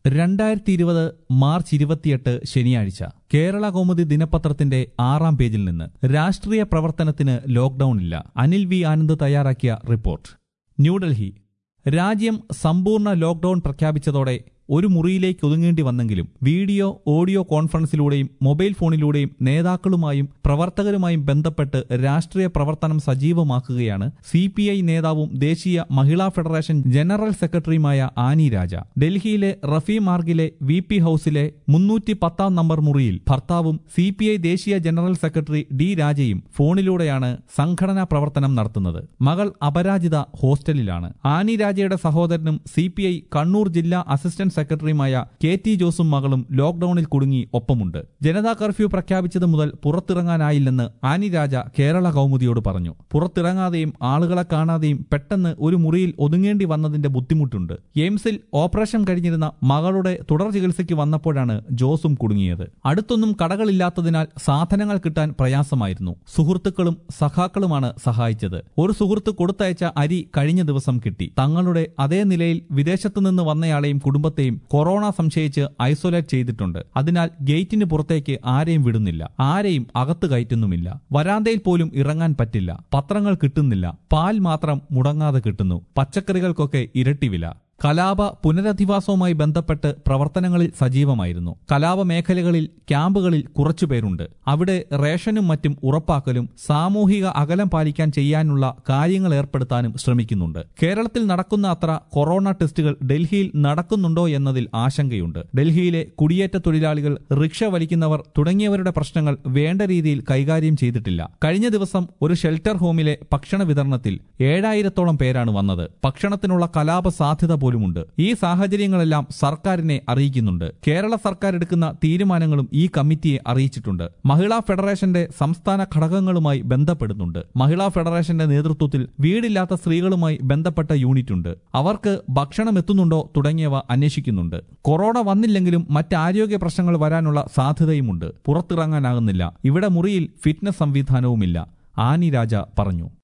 രണ്ടായിരത്തി ഇരുപത് മാർച്ച് ഇരുപത്തിയെട്ട് ശനിയാഴ്ച കേരള കൗമുദി ദിനപത്രത്തിന്റെ ആറാം പേജിൽ നിന്ന് രാഷ്ട്രീയ പ്രവർത്തനത്തിന് ലോക്ഡൌൺ ഇല്ല അനിൽ വി ആനന്ദ് തയ്യാറാക്കിയ റിപ്പോർട്ട് ന്യൂഡൽഹി രാജ്യം സമ്പൂർണ്ണ ലോക്ഡൌൺ പ്രഖ്യാപിച്ചതോടെ ഒരു മുറിയിലേക്ക് ഒതുങ്ങേണ്ടി വന്നെങ്കിലും വീഡിയോ ഓഡിയോ കോൺഫറൻസിലൂടെയും മൊബൈൽ ഫോണിലൂടെയും നേതാക്കളുമായും പ്രവർത്തകരുമായും ബന്ധപ്പെട്ട് രാഷ്ട്രീയ പ്രവർത്തനം സജീവമാക്കുകയാണ് സി പി ഐ നേതാവും ദേശീയ മഹിളാ ഫെഡറേഷൻ ജനറൽ സെക്രട്ടറിയുമായ ആനി രാജ ഡൽഹിയിലെ റഫി മാർഗിലെ വി പി ഹൌസിലെ മുന്നൂറ്റി പത്താം നമ്പർ മുറിയിൽ ഭർത്താവും സി പി ഐ ദേശീയ ജനറൽ സെക്രട്ടറി ഡി രാജയും ഫോണിലൂടെയാണ് സംഘടനാ പ്രവർത്തനം നടത്തുന്നത് മകൾ അപരാജിത ഹോസ്റ്റലിലാണ് ആനി രാജയുടെ സഹോദരനും സി പി ഐ കണ്ണൂർ ജില്ലാ അസിസ്റ്റന്റ് സെക്രട്ടറിയുമായ കെ ടി ജോസും മകളും ലോക്ഡൌണിൽ കുടുങ്ങി ഒപ്പമുണ്ട് ജനതാ കർഫ്യൂ പ്രഖ്യാപിച്ചത് മുതൽ പുറത്തിറങ്ങാനായില്ലെന്ന് ആനി രാജ കേരള കൗമുദിയോട് പറഞ്ഞു പുറത്തിറങ്ങാതെയും ആളുകളെ കാണാതെയും പെട്ടെന്ന് ഒരു മുറിയിൽ ഒതുങ്ങേണ്ടി വന്നതിന്റെ ബുദ്ധിമുട്ടുണ്ട് എയിംസിൽ ഓപ്പറേഷൻ കഴിഞ്ഞിരുന്ന മകളുടെ തുടർ ചികിത്സയ്ക്ക് വന്നപ്പോഴാണ് ജോസും കുടുങ്ങിയത് അടുത്തൊന്നും കടകളില്ലാത്തതിനാൽ സാധനങ്ങൾ കിട്ടാൻ പ്രയാസമായിരുന്നു സുഹൃത്തുക്കളും സഖാക്കളുമാണ് സഹായിച്ചത് ഒരു സുഹൃത്ത് കൊടുത്തയച്ച അരി കഴിഞ്ഞ ദിവസം കിട്ടി തങ്ങളുടെ അതേ നിലയിൽ വിദേശത്തു നിന്ന് വന്നയാളെയും കുടുംബത്തെയും കൊറോണ സംശയിച്ച് ഐസൊലേറ്റ് ചെയ്തിട്ടുണ്ട് അതിനാൽ ഗേറ്റിന് പുറത്തേക്ക് ആരെയും വിടുന്നില്ല ആരെയും അകത്ത് കയറ്റുന്നുമില്ല വരാന്തയിൽ പോലും ഇറങ്ങാൻ പറ്റില്ല പത്രങ്ങൾ കിട്ടുന്നില്ല പാൽ മാത്രം മുടങ്ങാതെ കിട്ടുന്നു പച്ചക്കറികൾക്കൊക്കെ ഇരട്ടി വില കലാപ പുനരധിവാസവുമായി ബന്ധപ്പെട്ട് പ്രവർത്തനങ്ങളിൽ സജീവമായിരുന്നു കലാപ മേഖലകളിൽ ക്യാമ്പുകളിൽ കുറച്ചുപേരുണ്ട് അവിടെ റേഷനും മറ്റും ഉറപ്പാക്കലും സാമൂഹിക അകലം പാലിക്കാൻ ചെയ്യാനുള്ള കാര്യങ്ങൾ ഏർപ്പെടുത്താനും ശ്രമിക്കുന്നുണ്ട് കേരളത്തിൽ നടക്കുന്ന അത്ര കൊറോണ ടെസ്റ്റുകൾ ഡൽഹിയിൽ നടക്കുന്നുണ്ടോ എന്നതിൽ ആശങ്കയുണ്ട് ഡൽഹിയിലെ കുടിയേറ്റ തൊഴിലാളികൾ റിക്ഷ വലിക്കുന്നവർ തുടങ്ങിയവരുടെ പ്രശ്നങ്ങൾ വേണ്ട രീതിയിൽ കൈകാര്യം ചെയ്തിട്ടില്ല കഴിഞ്ഞ ദിവസം ഒരു ഷെൽട്ടർ ഹോമിലെ ഭക്ഷണ വിതരണത്തിൽ ഏഴായിരത്തോളം പേരാണ് വന്നത് ഭക്ഷണത്തിനുള്ള കലാപ സാധ്യത പോലുമുണ്ട് ഈ സാഹചര്യങ്ങളെല്ലാം സർക്കാരിനെ അറിയിക്കുന്നുണ്ട് കേരള സർക്കാർ എടുക്കുന്ന തീരുമാനങ്ങളും ഈ കമ്മിറ്റിയെ അറിയിച്ചിട്ടുണ്ട് മഹിളാ ഫെഡറേഷന്റെ സംസ്ഥാന ഘടകങ്ങളുമായി ബന്ധപ്പെടുന്നുണ്ട് മഹിളാ ഫെഡറേഷന്റെ നേതൃത്വത്തിൽ വീടില്ലാത്ത സ്ത്രീകളുമായി ബന്ധപ്പെട്ട യൂണിറ്റ് ഉണ്ട് അവർക്ക് ഭക്ഷണം എത്തുന്നുണ്ടോ തുടങ്ങിയവ അന്വേഷിക്കുന്നുണ്ട് കൊറോണ വന്നില്ലെങ്കിലും മറ്റ് ആരോഗ്യ പ്രശ്നങ്ങൾ വരാനുള്ള സാധ്യതയുമുണ്ട് പുറത്തിറങ്ങാനാകുന്നില്ല ഇവിടെ മുറിയിൽ ഫിറ്റ്നസ് സംവിധാനവുമില്ല ആനി രാജ പറഞ്ഞു